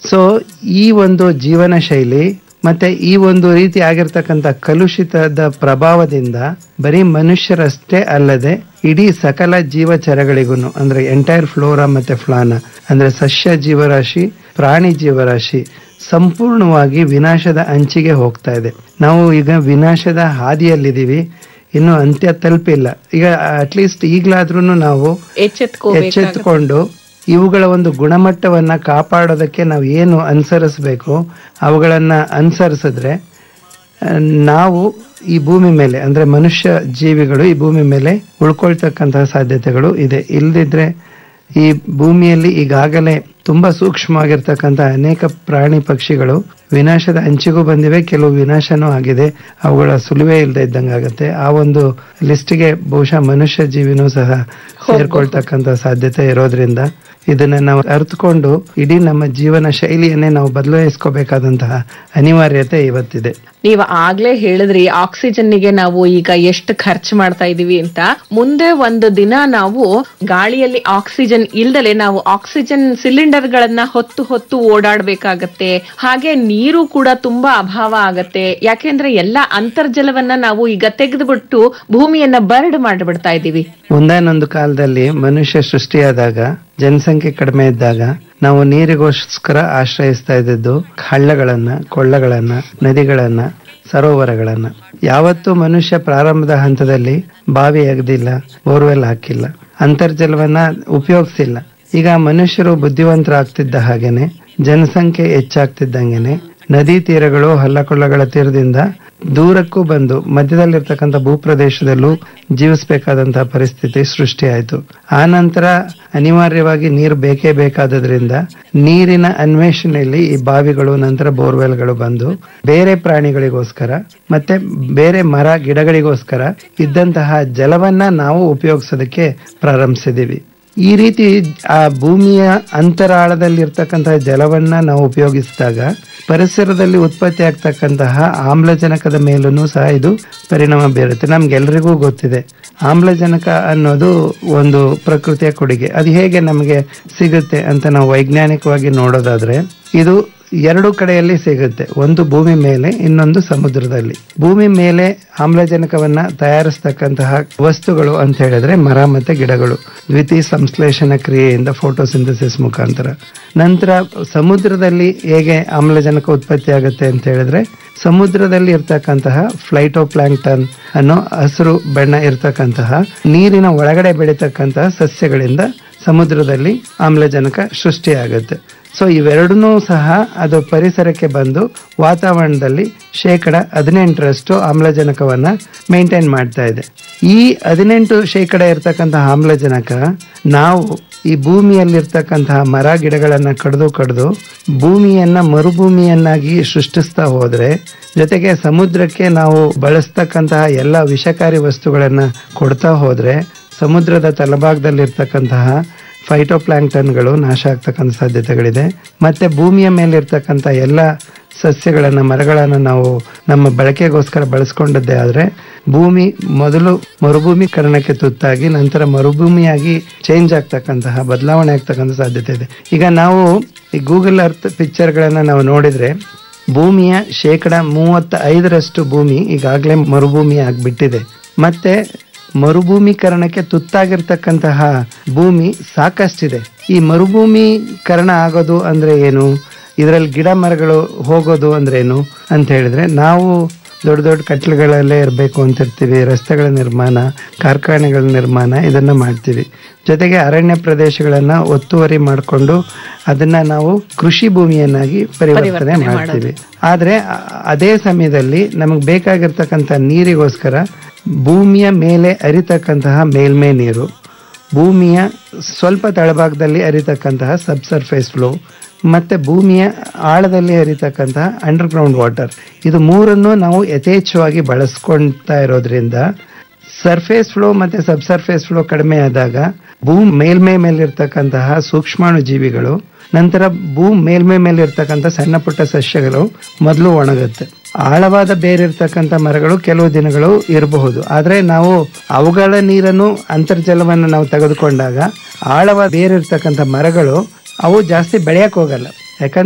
so ಈ ಒಂದು ಜೀವನ ಶೈಲಿ ಮತ್ತೆ ಈ ಒಂದು ರೀತಿ ಆಗಿರ್ತಕ್ಕಂಥ ಕಲುಷಿತದ ಪ್ರಭಾವದಿಂದ ಬರೀ ಮನುಷ್ಯರಷ್ಟೇ ಅಲ್ಲದೆ ಇಡೀ ಸಕಲ ಜೀವಚರಗಳಿಗೂ ಅಂದ್ರೆ ಎಂಟೈರ್ ಫ್ಲೋರಾ ಮತ್ತೆ ಫ್ಲಾನ ಅಂದ್ರೆ ಸಸ್ಯ ಜೀವರಾಶಿ ಪ್ರಾಣಿ ಜೀವರಾಶಿ ಸಂಪೂರ್ಣವಾಗಿ ವಿನಾಶದ ಅಂಚಿಗೆ ಹೋಗ್ತಾ ಇದೆ ನಾವು ಈಗ ವಿನಾಶದ ಹಾದಿಯಲ್ಲಿದ್ದೀವಿ ಇನ್ನು ಅಂತ್ಯ ತಲುಪಿಲ್ಲ ಈಗ ಅಟ್ಲೀಸ್ಟ್ ಈಗಲಾದ್ರೂ ನಾವು ಎಚ್ಚೆತ್ಕೋಬೇಕು ಎಚ್ಚೆತ್ತುಕೊಂಡು ಇವುಗಳ ಒಂದು ಗುಣಮಟ್ಟವನ್ನ ಕಾಪಾಡೋದಕ್ಕೆ ನಾವು ಏನು ಅನುಸರಿಸಬೇಕು ಅವುಗಳನ್ನ ಅನುಸರಿಸಿದ್ರೆ ಆ, ನಾವು ಈ ಭೂಮಿ ಮೇಲೆ ಅಂದ್ರೆ ಮನುಷ್ಯ ಜೀವಿಗಳು ಈ ಭೂಮಿ ಮೇಲೆ ಉಳ್ಕೊಳ್ತಕ್ಕಂತಹ ಸಾಧ್ಯತೆಗಳು ಇದೆ ಇಲ್ದಿದ್ರೆ ಈ ಭೂಮಿಯಲ್ಲಿ ಈಗಾಗಲೇ ತುಂಬಾ ಸೂಕ್ಷ್ಮವಾಗಿರ್ತಕ್ಕಂಥ ಅನೇಕ ಪ್ರಾಣಿ ಪಕ್ಷಿಗಳು ವಿನಾಶದ ಅಂಚಿಗೂ ಬಂದಿವೆ ಕೆಲವು ವಿನಾಶನೂ ಆಗಿದೆ ಅವುಗಳ ಸುಳಿವೇ ಇಲ್ಲದೆ ಇದ್ದಂಗಾಗತ್ತೆ ಆ ಒಂದು ಲಿಸ್ಟ್ಗೆ ಬಹುಶಃ ಮನುಷ್ಯ ಜೀವಿನೂ ಸಹ ಸೇರ್ಕೊಳ್ತಕ್ಕಂಥ ಸಾಧ್ಯತೆ ಇರೋದ್ರಿಂದ ಇದನ್ನ ನಾವು ಅರ್ಥಕೊಂಡು ಇಡೀ ನಮ್ಮ ಜೀವನ ಶೈಲಿಯನ್ನೇ ನಾವು ಬದಲಾಯಿಸ್ಕೋಬೇಕಾದಂತಹ ಅನಿವಾರ್ಯತೆ ಇವತ್ತಿದೆ ನೀವು ಆಗ್ಲೇ ಹೇಳಿದ್ರಿ ಆಕ್ಸಿಜನ್ನಿಗೆ ನಾವು ಈಗ ಎಷ್ಟು ಖರ್ಚು ಮಾಡ್ತಾ ಇದೀವಿ ಅಂತ ಮುಂದೆ ಒಂದು ದಿನ ನಾವು ಗಾಳಿಯಲ್ಲಿ ಆಕ್ಸಿಜನ್ ಇಲ್ದಲೆ ನಾವು ಆಕ್ಸಿಜನ್ ಸಿಲಿಂಡರ್ ಗಳನ್ನ ಹೊತ್ತು ಹೊತ್ತು ಓಡಾಡ್ಬೇಕಾಗತ್ತೆ ಹಾಗೆ ನೀರು ಕೂಡ ತುಂಬಾ ಅಭಾವ ಆಗತ್ತೆ ಯಾಕೆಂದ್ರೆ ಎಲ್ಲಾ ಅಂತರ್ಜಲವನ್ನ ನಾವು ಈಗ ತೆಗೆದುಬಿಟ್ಟು ಭೂಮಿಯನ್ನ ಬರಡು ಮಾಡಿಬಿಡ್ತಾ ಇದೀವಿ ಒಂದಾನೊಂದು ಕಾಲದಲ್ಲಿ ಮನುಷ್ಯ ಸೃಷ್ಟಿಯಾದಾಗ ಜನಸಂಖ್ಯೆ ಕಡಿಮೆ ಇದ್ದಾಗ ನಾವು ನೀರಿಗೋಸ್ಕರ ಆಶ್ರಯಿಸ್ತಾ ಇದ್ದದ್ದು ಹಳ್ಳಗಳನ್ನ ಕೊಳ್ಳಗಳನ್ನ ನದಿಗಳನ್ನ ಸರೋವರಗಳನ್ನ ಯಾವತ್ತೂ ಮನುಷ್ಯ ಪ್ರಾರಂಭದ ಹಂತದಲ್ಲಿ ಬಾವಿ ಅಗದಿಲ್ಲ ಬೋರ್ವೆಲ್ ಹಾಕಿಲ್ಲ ಅಂತರ್ಜಲವನ್ನ ಉಪಯೋಗಿಸಿಲ್ಲ ಈಗ ಮನುಷ್ಯರು ಬುದ್ಧಿವಂತರಾಗ್ತಿದ್ದ ಹಾಗೇನೆ ಜನಸಂಖ್ಯೆ ಹೆಚ್ಚಾಗ್ತಿದ್ದಂಗೆನೆ ನದಿ ತೀರಗಳು ಹಳ್ಳಕೊಳ್ಳಗಳ ತೀರದಿಂದ ದೂರಕ್ಕೂ ಬಂದು ಮಧ್ಯದಲ್ಲಿರ್ತಕ್ಕಂಥ ಭೂಪ್ರದೇಶದಲ್ಲೂ ಜೀವಿಸಬೇಕಾದಂತಹ ಪರಿಸ್ಥಿತಿ ಸೃಷ್ಟಿಯಾಯಿತು ಆ ನಂತರ ಅನಿವಾರ್ಯವಾಗಿ ನೀರು ಬೇಕೇ ಬೇಕಾದದ್ರಿಂದ ನೀರಿನ ಅನ್ವೇಷಣೆಯಲ್ಲಿ ಈ ಬಾವಿಗಳು ನಂತರ ಬೋರ್ವೆಲ್ಗಳು ಬಂದು ಬೇರೆ ಪ್ರಾಣಿಗಳಿಗೋಸ್ಕರ ಮತ್ತೆ ಬೇರೆ ಮರ ಗಿಡಗಳಿಗೋಸ್ಕರ ಇದ್ದಂತಹ ಜಲವನ್ನ ನಾವು ಉಪಯೋಗಿಸೋದಕ್ಕೆ ಪ್ರಾರಂಭಿಸಿದೀವಿ ಈ ರೀತಿ ಆ ಭೂಮಿಯ ಅಂತರಾಳದಲ್ಲಿರ್ತಕ್ಕಂತಹ ಜಲವನ್ನ ನಾವು ಉಪಯೋಗಿಸಿದಾಗ ಪರಿಸರದಲ್ಲಿ ಉತ್ಪತ್ತಿ ಆಗ್ತಕ್ಕಂತಹ ಆಮ್ಲಜನಕದ ಮೇಲೂ ಸಹ ಇದು ಪರಿಣಾಮ ಬೀರುತ್ತೆ ನಮ್ಗೆಲ್ರಿಗೂ ಗೊತ್ತಿದೆ ಆಮ್ಲಜನಕ ಅನ್ನೋದು ಒಂದು ಪ್ರಕೃತಿಯ ಕೊಡುಗೆ ಅದು ಹೇಗೆ ನಮಗೆ ಸಿಗುತ್ತೆ ಅಂತ ನಾವು ವೈಜ್ಞಾನಿಕವಾಗಿ ನೋಡೋದಾದ್ರೆ ಇದು ಎರಡು ಕಡೆಯಲ್ಲಿ ಸಿಗುತ್ತೆ ಒಂದು ಭೂಮಿ ಮೇಲೆ ಇನ್ನೊಂದು ಸಮುದ್ರದಲ್ಲಿ ಭೂಮಿ ಮೇಲೆ ಆಮ್ಲಜನಕವನ್ನ ತಯಾರಿಸ್ತಕ್ಕಂತಹ ವಸ್ತುಗಳು ಅಂತ ಹೇಳಿದ್ರೆ ಮರ ಮತ್ತೆ ಗಿಡಗಳು ದ್ವಿತೀಯ ಸಂಶ್ಲೇಷಣ ಕ್ರಿಯೆಯಿಂದ ಫೋಟೋಸಿಂಥಸಿಸ್ ಮುಖಾಂತರ ನಂತರ ಸಮುದ್ರದಲ್ಲಿ ಹೇಗೆ ಆಮ್ಲಜನಕ ಉತ್ಪತ್ತಿ ಆಗುತ್ತೆ ಅಂತ ಹೇಳಿದ್ರೆ ಸಮುದ್ರದಲ್ಲಿ ಇರ್ತಕ್ಕಂತಹ ಫ್ಲೈಟೋಪ್ಲಾಂಕ್ಟನ್ ಅನ್ನೋ ಹಸಿರು ಬಣ್ಣ ಇರ್ತಕ್ಕಂತಹ ನೀರಿನ ಒಳಗಡೆ ಬೆಳೀತಕ್ಕಂತಹ ಸಸ್ಯಗಳಿಂದ ಸಮುದ್ರದಲ್ಲಿ ಆಮ್ಲಜನಕ ಸೃಷ್ಟಿಯಾಗುತ್ತೆ ಸೊ ಇವೆರಡನ್ನೂ ಸಹ ಅದು ಪರಿಸರಕ್ಕೆ ಬಂದು ವಾತಾವರಣದಲ್ಲಿ ಶೇಕಡ ಹದಿನೆಂಟರಷ್ಟು ಆಮ್ಲಜನಕವನ್ನ ಮೇಂಟೈನ್ ಮಾಡ್ತಾ ಇದೆ ಈ ಹದಿನೆಂಟು ಶೇಕಡ ಇರ್ತಕ್ಕಂತಹ ಆಮ್ಲಜನಕ ನಾವು ಈ ಭೂಮಿಯಲ್ಲಿರ್ತಕ್ಕಂತಹ ಮರ ಗಿಡಗಳನ್ನ ಕಡಿದು ಕಡಿದು ಭೂಮಿಯನ್ನ ಮರುಭೂಮಿಯನ್ನಾಗಿ ಸೃಷ್ಟಿಸ್ತಾ ಹೋದ್ರೆ ಜೊತೆಗೆ ಸಮುದ್ರಕ್ಕೆ ನಾವು ಬಳಸ್ತಕ್ಕಂತಹ ಎಲ್ಲ ವಿಷಕಾರಿ ವಸ್ತುಗಳನ್ನ ಕೊಡ್ತಾ ಹೋದ್ರೆ ಸಮುದ್ರದ ತಳಭಾಗದಲ್ಲಿರ್ತಕ್ಕಂತಹ ಫೈಟೋಪ್ಲಾಂಕ್ಟನ್ಗಳು ನಾಶ ಆಗ್ತಕ್ಕಂಥ ಸಾಧ್ಯತೆಗಳಿದೆ ಮತ್ತೆ ಭೂಮಿಯ ಮೇಲೆ ಇರ್ತಕ್ಕಂಥ ಎಲ್ಲ ಸಸ್ಯಗಳನ್ನ ಮರಗಳನ್ನ ನಾವು ನಮ್ಮ ಬಳಕೆಗೋಸ್ಕರ ಬಳಸ್ಕೊಂಡದ್ದೇ ಆದ್ರೆ ಭೂಮಿ ಮೊದಲು ಮರುಭೂಮೀಕರಣಕ್ಕೆ ತುತ್ತಾಗಿ ನಂತರ ಮರುಭೂಮಿಯಾಗಿ ಚೇಂಜ್ ಆಗ್ತಕ್ಕಂತಹ ಬದಲಾವಣೆ ಆಗ್ತಕ್ಕಂಥ ಸಾಧ್ಯತೆ ಇದೆ ಈಗ ನಾವು ಈ ಗೂಗಲ್ ಅರ್ತ್ ಪಿಕ್ಚರ್ಗಳನ್ನ ನಾವು ನೋಡಿದ್ರೆ ಭೂಮಿಯ ಶೇಕಡ ಮೂವತ್ತ ಐದರಷ್ಟು ಭೂಮಿ ಈಗಾಗಲೇ ಮರುಭೂಮಿ ಆಗ್ಬಿಟ್ಟಿದೆ ಮತ್ತೆ ಮರುಭೂಮೀಕರಣಕ್ಕೆ ತುತ್ತಾಗಿರ್ತಕ್ಕಂತಹ ಭೂಮಿ ಸಾಕಷ್ಟಿದೆ ಈ ಮರುಭೂಮೀಕರಣ ಆಗೋದು ಅಂದ್ರೆ ಏನು ಇದರಲ್ಲಿ ಗಿಡ ಮರಗಳು ಹೋಗೋದು ಅಂದ್ರೆ ಏನು ಅಂತ ಹೇಳಿದ್ರೆ ನಾವು ದೊಡ್ಡ ದೊಡ್ಡ ಕಟ್ಲುಗಳಲ್ಲೇ ಇರಬೇಕು ಅಂತಿರ್ತೀವಿ ರಸ್ತೆಗಳ ನಿರ್ಮಾಣ ಕಾರ್ಖಾನೆಗಳ ನಿರ್ಮಾಣ ಇದನ್ನ ಮಾಡ್ತೀವಿ ಜೊತೆಗೆ ಅರಣ್ಯ ಪ್ರದೇಶಗಳನ್ನ ಒತ್ತುವರಿ ಮಾಡಿಕೊಂಡು ಅದನ್ನ ನಾವು ಕೃಷಿ ಭೂಮಿಯನ್ನಾಗಿ ಪರಿವರ್ತನೆ ಮಾಡ್ತೀವಿ ಆದ್ರೆ ಅ- ಅದೇ ಸಮಯದಲ್ಲಿ ನಮಗೆ ಬೇಕಾಗಿರ್ತಕ್ಕಂಥ ನೀರಿಗೋಸ್ಕರ ಭೂಮಿಯ ಮೇಲೆ ಅರಿತಕ್ಕಂತಹ ಮೇಲ್ಮೈ ನೀರು ಭೂಮಿಯ ಸ್ವಲ್ಪ ತಳಭಾಗದಲ್ಲಿ ಹರಿತಕ್ಕಂತಹ ಸಬ್ಸರ್ಫೇಸ್ ಫ್ಲೋ ಮತ್ತೆ ಭೂಮಿಯ ಆಳದಲ್ಲಿ ಹರಿತಕ್ಕಂತಹ ಅಂಡರ್ ಗ್ರೌಂಡ್ ವಾಟರ್ ಇದು ಮೂರನ್ನು ನಾವು ಯಥೇಚ್ಛವಾಗಿ ಬಳಸ್ಕೊಳ್ತಾ ಇರೋದ್ರಿಂದ ಸರ್ಫೇಸ್ ಫ್ಲೋ ಮತ್ತೆ ಸಬ್ಸರ್ಫೇಸ್ ಫ್ಲೋ ಕಡಿಮೆ ಆದಾಗ ಭೂಮಿ ಮೇಲ್ಮೈ ಮೇಲಿರ್ತಕ್ಕಂತಹ ಸೂಕ್ಷ್ಮಾಣು ಜೀವಿಗಳು ನಂತರ ಭೂ ಮೇಲ್ಮೈ ಮೇಲೆ ಇರ್ತಕ್ಕಂಥ ಸಣ್ಣ ಪುಟ್ಟ ಸಸ್ಯಗಳು ಮೊದಲು ಒಣಗುತ್ತೆ ಆಳವಾದ ಬೇರಿರ್ತಕ್ಕಂಥ ಮರಗಳು ಕೆಲವು ದಿನಗಳು ಇರಬಹುದು ಆದ್ರೆ ನಾವು ಅವುಗಳ ನೀರನ್ನು ಅಂತರ್ಜಲವನ್ನು ನಾವು ತೆಗೆದುಕೊಂಡಾಗ ಆಳವಾದ ಬೇರಿರ್ತಕ್ಕಂಥ ಮರಗಳು ಅವು ಜಾಸ್ತಿ ಬೆಳೆಯಕ್ ಹೋಗಲ್ಲ ಯಾಕಂದ್ರೆ